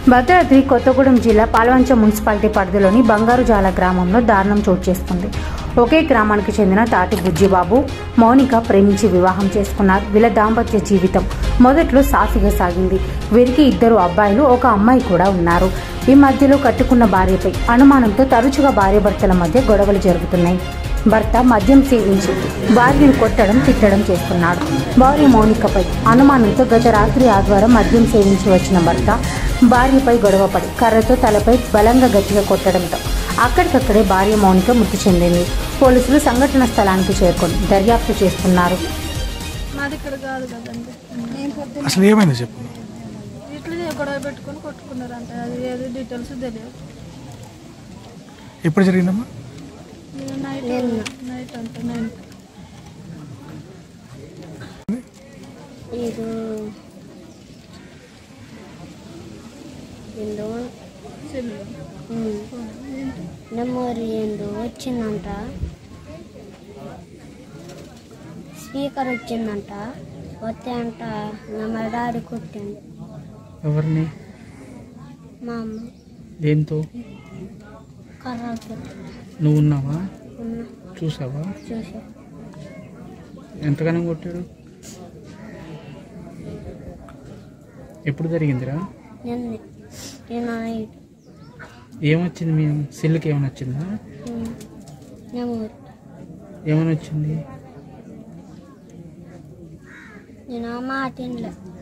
భద్రాద్రి కొత్తగూడెం జిల్లా పాల్వంచ మున్సిపాలిటీ పరిధిలోని బంగారుజాల గ్రామంలో దారుణం చోటు చేసుకుంది ఒకే గ్రామానికి చెందిన తాటి బుజ్జిబాబు మౌనిక ప్రేమించి వివాహం చేసుకున్నారు వీళ్ళ దాంపత్య జీవితం మొదట్లో సాఫీగా సాగింది వీరికి ఇద్దరు అబ్బాయిలు ఒక అమ్మాయి కూడా ఉన్నారు ఈ మధ్యలో కట్టుకున్న భార్యపై అనుమానంతో తరచుగా భార్యాభర్తల మధ్య గొడవలు జరుగుతున్నాయి భర్త మద్యం సేవించి భార్యను కొట్టడం తిట్టడం చేస్తున్నాడు భార్య మౌనికపై అనుమానంతో గత రాత్రి ఆదివారం మద్యం సేవించి వచ్చిన భర్త భార్యపై గొడవపడి కర్రతో తలపై బలంగా గట్టిగా కొట్టడంతో అక్కడికక్కడే భార్య మౌనిక మృతి చెందింది పోలీసులు సంఘటన స్థలానికి చేరుకొని దర్యాప్తు చేస్తున్నారు మాది ఇక్కడ కాదు కదండి నేను పొద్దున్న అసలు ఏమైంది చెప్పు ఇట్లనే గొడవ పెట్టుకొని కొట్టుకున్నారంట అది ఏది డీటెయిల్స్ తెలియదు ఎప్పుడు జరిగిందమ్మా నేను నైట్ నైట్ అంట నైన్ ಇದು ಎಂದು సెల్లు నమ్మూరి ఎందు వచ్చిందంట స్పీకర్ వచ్చిందంట వస్తే అంట మా డాడీ కొట్టింది ఎవరిని మా అమ్మ దేంతో కర్రకి నువ్వు ఉన్నావా ఉన్న చూసావా చూసా ఎంతగానో కొట్టాడు ఎప్పుడు జరిగిందిరా నిన్న నిన్న నైట్ ఏమొచ్చింది మీ సెల్లుకి ఏమైనా వచ్చిందా నమ్మూరి ఏమైనా వచ్చింది నేను ఆ మాట వినలే